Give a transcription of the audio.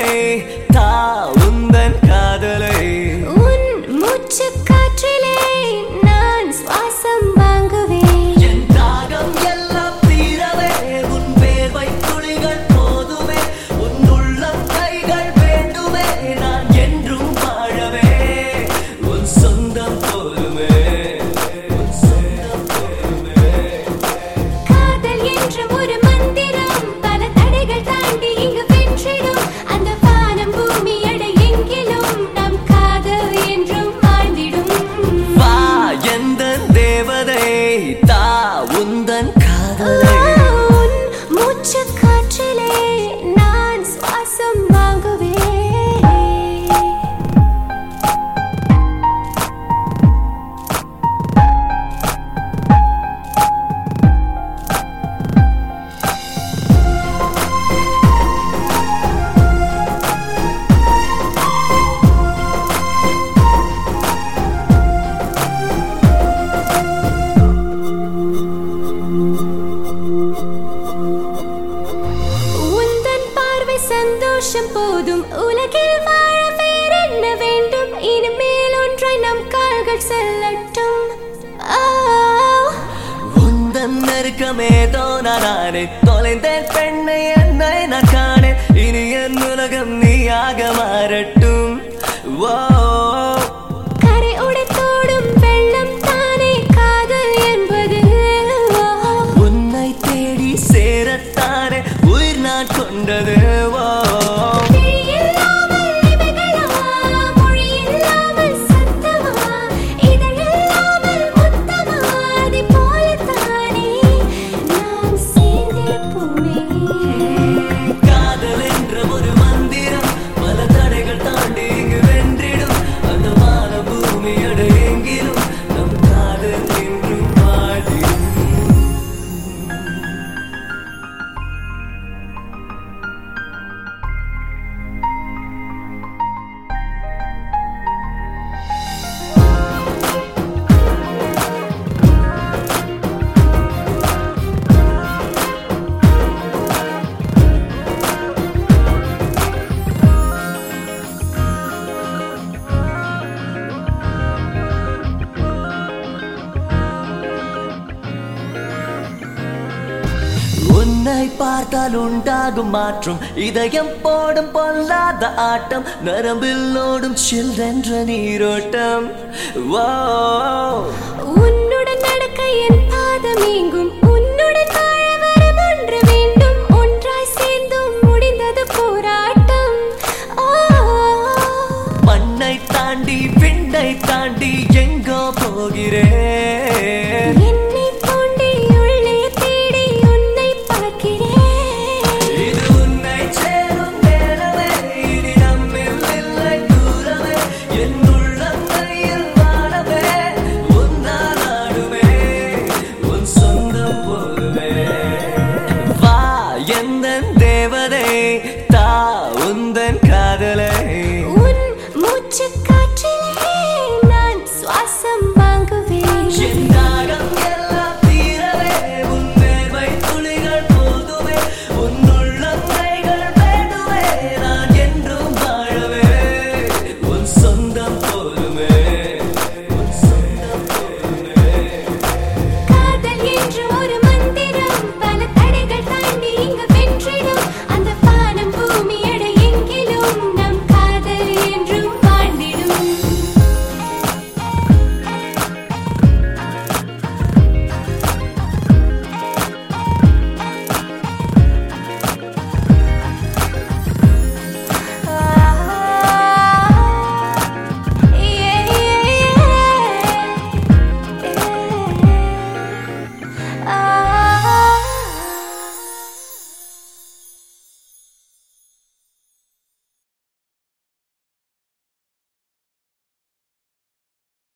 தா உந்தன் காதலை உன் மூச்சு காற்றிலே நான் சுவாசம் வாங்குவேன் என் தாகம் எல்லாம் தீரவே உன் வேர்வை துளிகள் போதுமே உன் உள்ளம் கைகள் வேண்டுமே நான் என்றும் வாழவே உன் சொந்தம் போலுமே உன் சொந்தம் போலுமே காதல் என்ற ஒரு மந்திரம் பல தடைகள் தாண்டி இங்கு வென்றிடும் அந்த வானம் பூமி அடை எங்கிலும் நம் காதல் என்றும் வாழ்ந்திடும் வா எந்த தேவதை தா உந்தன் காதலை உன் மூச்சு காற்றிலே நான் சுவாசம் வாங்குவேன் உந்தன் பார்வை சந்தோஷம் போதும் உலகில் வாழ வேறென்ன வேண்டும் இனிமேல் ஒன்றை நம் கால்கள் செல்லட்டும் ஆ, உந்தன் நெருக்கமேதோ நானே தொலைந்தேன் பெண்ணை என்னை நான் காணேன் இனி என் உலகம் நீயாக மாறட்டும் ஓ கரை உடைத்தோடும் வெள்ளம் தானே காதல் என்பது ஓ, உன்னை தேடி சேரத்தானே உயிர் நான் கொண்டது ஓ விழி இல்லாமல் இமைகளா, மொழி இல்லாமல் சத்தமா, இதழ் இல்லாமல் முத்தமா, அதைப் போலத்தானே நாம் சேர்ந்திருப்போமே. காதல் என்ற ஒரு மந்திரம் பல தடைகள் தாண்டி இங்கு வென்றிடும் அந்த வான பூமி எங்கிலும் நம் காதல் என்றும் வாழிடும் உன்னை பார்த்தால் உண்டாகும் மாற்றம் இதயம் போடும் பொல்லாத ஆட்டம் நரம்பில் ஓடும் சில்லென்ற நீரோட்டம் ஓ உன்னுடன் நடக்க என்